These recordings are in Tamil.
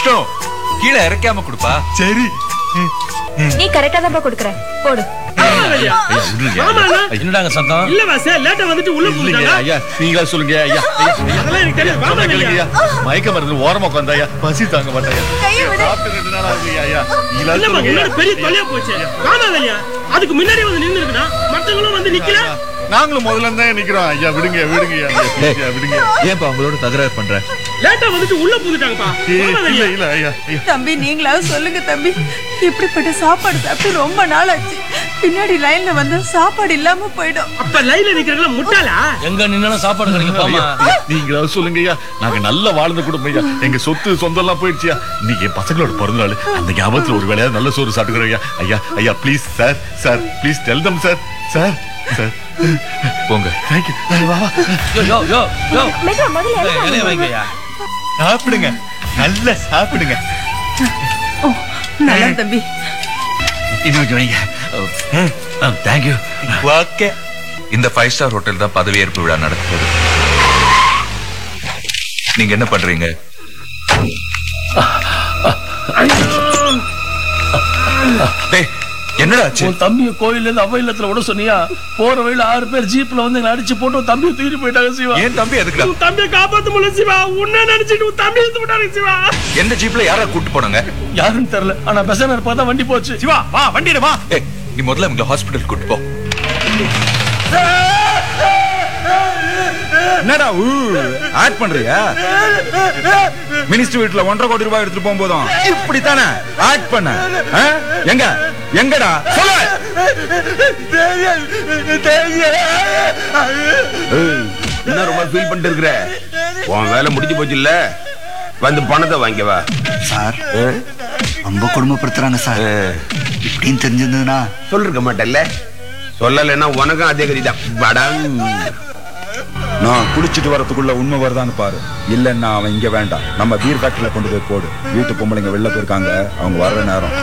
விஷ்ணு கீழே இறக்காம கொடுப்பா சரி நீ கரெக்டா தான் கொடுக்குற போடு ஐயா, ஆமா அண்ணா. என்னடாங்க சத்தம் இல்ல வாசே லேட்டா வந்துட்டு உள்ள இல்லைங்க போட்டாங்க ஐயா நீங்களா சொல்லுங்க ஐயா ஐயா, ஐயா. அதெல்லாம் எனக்கு தெரியாது வாமா சொன்னா கேளுங்க ஐயா ஐயா மயக்க மருந்து ஓரமா உட்காந்தா ஐயா பசி தாங்க மாட்டேன் கையை விடு. சாப்பிட்டு ரெண்டு நாள் ஆகுது ஐயா நீங்களா இல்லம்மா சொல்லுங்க முன்னாடி பெரிய ஐயா. தொலையா போச்சு வாமா ஐயா அதுக்கு முன்னாடி வந்து நின்னு இருக்கா மத்தவங்களும் வந்து நிக்கல ஐயா, நாங்களும் முதல்ல தான் நிக்கிறோம் ஐயா விடுங்க விடுங்க ஐயா please, ஐயா விடுங்க ஏன்பா அவங்களோட தகராறு பண்ற லேட்டா வந்துட்டு உள்ள புகுந்துட்டாங்கப்பா ஏய், வாமா இல்ல ஐயா இல்ல ஐயா ஐயா தம்பி நீங்களாவது சொல்லுங்க தம்பி இப்படிப்பட்ட சாப்பாடு சாப்பிட்டு ரொம்ப நாள் ஆச்சு பின்னாடி லைன்ல வந்து சாப்பாடு இல்லாம போயிடும் அப்ப லைன்ல நிக்கிறவங்கள முட்டாளா எங்க நின்னாலும் சாப்பாடு கிடைக்கும் பாமா ஐயா, நீங்களாவது சொல்லுங்க ஐயா நாங்க நல்ல வாழ்ந்த குடும்பம் ஐயா எங்க சொத்து சொந்தம் எல்லாம் போயிடுச்சியா இன்னைக்கு என் பசங்களோட பிறந்த நாள் அந்த ஞாபகத்துல ஒரு வேலையா நல்ல சோறு சாப்பிட்டுக்கிறோம் ஐயா ஐயா ஐயா please sir sir please tell them sir sir sir போங்க தேங்க்யூ வா வா யோ யோ யோ யோ மெதுவா முதல்ல இலைய இறங்கு. வைங்கய்யா சாப்பிடுங்க நல்லா சாப்பிடுங்க ஓ நல்லா தம்பி இது கொஞ்சம் வைங்க தேங்க்யூ ஓகே இந்த ஃபைவ் ஸ்டார் ஹோட்டல் தான் பதவியேற்பு விழா நடக்குது நீங்க என்ன பண்றீங்க டேய் என்னடா ஆச்சு உன் தம்பிய கோயில்ல இருந்து அவை இல்லத்துல விட சொன்னியா போற வழியில ஆறு பேர் ஜீப்ல வந்து எங்களை அடிச்சு போட்டு உன் தம்பியை தூக்கிட்டு போயிட்டாங்க சிவா ஏன் தம்பி எதுக்குடா உன் தம்பியை காப்பாத்த முடியல சிவா உன்ன நினைச்சிட்டு உன் தம்பி எடுத்து விட்டாங்க சிவா எந்த ஜீப்ல யாரா கூட்டு போனாங்க யாருன்னு தெரியல ஆனா பெசனர் பார்த்தா வண்டி போச்சு சிவா வா வண்டியில வா ஏய் நீ முதல்ல இவங்களை ஹாஸ்பிட்டல் கூட்டு போ என்னடா ஊ ஆட் பண்றியா மினிஸ்டர் வீட்ல ஒன்றரை கோடி ரூபாய் எடுத்துட்டு போகும்போதும் இப்படித்தானே ஆட் பண்ண ஆ? எங்க எங்கடா சொல்லு ஏய், என்ன ரொம்ப ஃபீல் பண்ணிட்டு இருக்கிற உன் வேலை முடிஞ்சு போச்சு இல்ல வந்து பணத்தை வாங்கிக்க வா சார் ரொம்ப கொடுமைப்படுத்துறாங்க சார் இப்படின்னு தெரிஞ்சிருந்ததுன்னா சொல்லிருக்க மாட்டேல்ல சொல்லலைன்னா உனக்கும் அதே கதிதான் படம் நான் குடிச்சிட்டு வரதுக்குள்ள உண்மை வருதான்னு பாரு இல்லன்னா அவன் இங்க வேண்டாம் நம்ம பீர் ஃபேக்டரியில கொண்டு போய் போடு வீட்டு பொம்பளைங்க வெளில போயிருக்காங்க அவங்க வர்ற நேரம்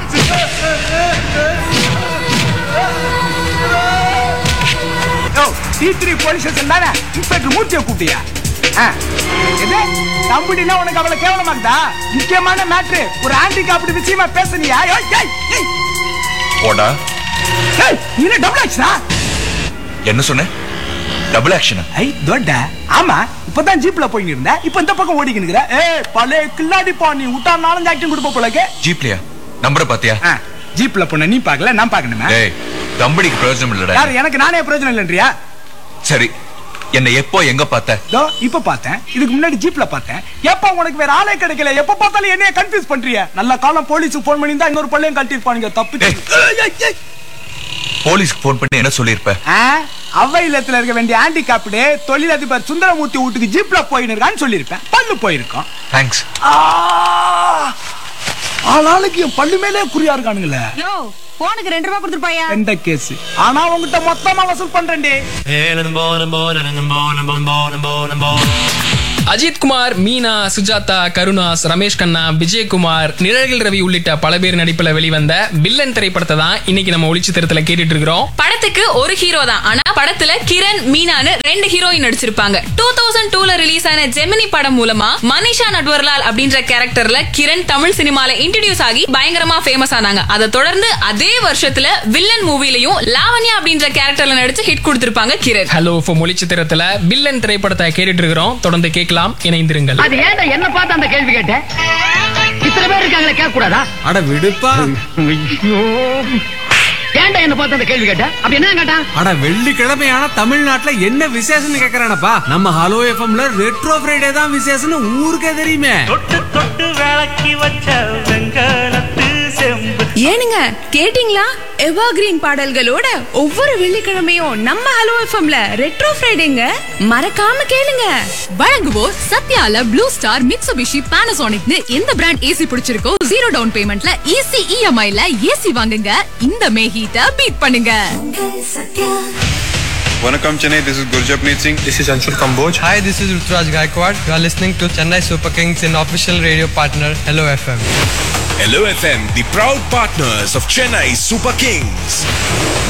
டி த்ரீ போலீஸ் ஸ்டேஷன் தானே இன்ஸ்பெக்டர் மூர்த்தியை கூப்பிட்டியா ஆ. எது தம்பிடினா உனக்கு அவ்வளவு கேவலமா இருக்குதா முக்கியமான மேட்ரு ஒரு ஹேண்டிகாப்டு விஷயமா பேசுனியா ஏய், ஏய், ஏய். போடா ஏய், நீ என்ன டபுள் ஆச்சுடா என்ன சொன்ன டபுள் ஆக்ஷனா ஐ தோட்ட ஆமா இப்பதான் ஜீப்ல போய் இருந்த இப்ப இந்த பக்கம் ஓடிக்கிட்டு இருக்கிற ஏய் பழைய கில்லாடி பா நீ விட்டா நாலஞ்சு ஆக்டிங் கொடுப்ப போலக்கு ஜீப்லயா நம்பரை பாத்தியா ஆ, ஜீப்ல போன நீ பார்க்கல நான் பார்க்கணுமா ஏய் தம்படிக்கு பிரயோஜனம் இல்லடா யார் எனக்கு நானே பிரயோஜனம் இல்லைன்றியா சரி என்னை எப்போ எங்க பார்த்த இதோ இப்ப பார்த்தேன் இதுக்கு முன்னாடி ஜீப்ல பார்த்தேன் எப்ப உனக்கு வேற ஆளே கிடைக்கல எப்ப பார்த்தாலும் என்னைய கன்ஃபியூஸ் பண்றிய நல்ல காலம் போலீஸுக்கு போன் பண்ணி தான் இன்னொரு பள்ளையும் கட்டிருப்பானுங்க தப்பு ஏய். போலீஸ்க்கு போன் பண்ணி என்ன சொல்லியிருப்ப ஆ, அவ்வை இல்லத்துல இருக்க வேண்டிய ஹேண்டிகாப்டு தொழிலதிபர் சுந்தரமூர்த்தி வீட்டுக்கு ஜீப்ல போயின்னு இருக்கான்னு சொல்லியிருப்பேன் பல்லு போயிருக்கோம் தேங்க்ஸ் ஆ! ஆளாளுக்கு என் பல்லு மேலே குறியா இருக்கானுங்களே யோ போனுக்கு ரெண்டு ரூபா கொடுத்துருப்பாயா எந்த கேஸ் ஆனா உங்ககிட்ட மொத்தமா வசூல் பண்றேன்டி அஜித் குமார் மீனா சுஜாதா கருணாஸ் ரமேஷ் கண்ணா விஜயகுமார் நிழல்கள் ரவி உள்ளிட்ட பல பேர் நடிப்புல வெளிவந்த வில்லன் திரைப்படத்தை தான் இன்னைக்கு நம்ம ஒளிச்சு திருத்தல கேட்டுட்டு இருக்கிறோம் படத்துக்கு ஒரு ஹீரோ தான் ஆனா படத்துல கிரண் மீனான்னு ரெண்டு ஹீரோயின் நடிச்சிருப்பாங்க டூ தௌசண்ட் டூல ரிலீஸ் ஆன ஜெமினி படம் மூலமா மனிஷா நட்வர்லால் அப்படின்ற கேரக்டர்ல கிரண் தமிழ் சினிமால இன்ட்ரடியூஸ் ஆகி பயங்கரமா ஃபேமஸ் ஆனாங்க அதை தொடர்ந்து அதே வருஷத்துல வில்லன் மூவிலையும் லாவண்யா அப்படின்ற கேரக்டர்ல நடிச்சு ஹிட் கொடுத்திருப்பாங்க கிரண் ஹலோ இப்போ ஒளிச்சு திருத்தல வில்லன் திரைப்படத்தை கேட்டுட்டு இருக்கிறோம் தொடர்ந்து கேட்கலாம் இணைந்திருங்கள் அது ஏன்டா என்ன பார்த்து அந்த கேள்வி கேட்ட இத்தனை பேர் இருக்காங்களே கேட்க கூடாதா அட விடுப்பா ஏன்டா என்ன பார்த்து அந்த கேள்வி கேட்ட அப்படி என்ன கேட்டா அட வெள்ளிக்கிழமையான தமிழ்நாட்டுல என்ன விசேஷம்னு கேக்குறானப்பா நம்ம ஹலோ எஃப்எம்ல ரெட்ரோ ஃப்ரைடே தான் விசேஷம்னு ஊருக்கே தெரியுமே ஏனுங்க கேட்டிங்களா எவர் கிரீன் பாடல்களோட ஒவ்வொரு வெள்ளிக்கிழமையும் நம்ம ஹலோ எஃப்எம்ல ரெட்ரோ ஃப்ரைடேங்க மறக்காம கேளுங்க வழங்குவோர் சத்யால ப்ளூ ஸ்டார் மிட்சுபிஷி பானாசோனிக்னு எந்த பிராண்ட் ஏசி பிடிச்சிருக்கோ ஜீரோ டவுன் பேமெண்ட்ல ஈஸி இஎம்ஐல ஏசி வாங்குங்க இந்த மே ஹீட்ட பீட் பண்ணுங்க வணக்கம் Chennai this is Gurjapneet Singh This is Anshul Kamboj. Hi, this is Rutraj Gaikwad. You are listening to Chennai Super Kings in official radio partner Hello FM. Hello FM, the proud partners of Chennai Super Kings.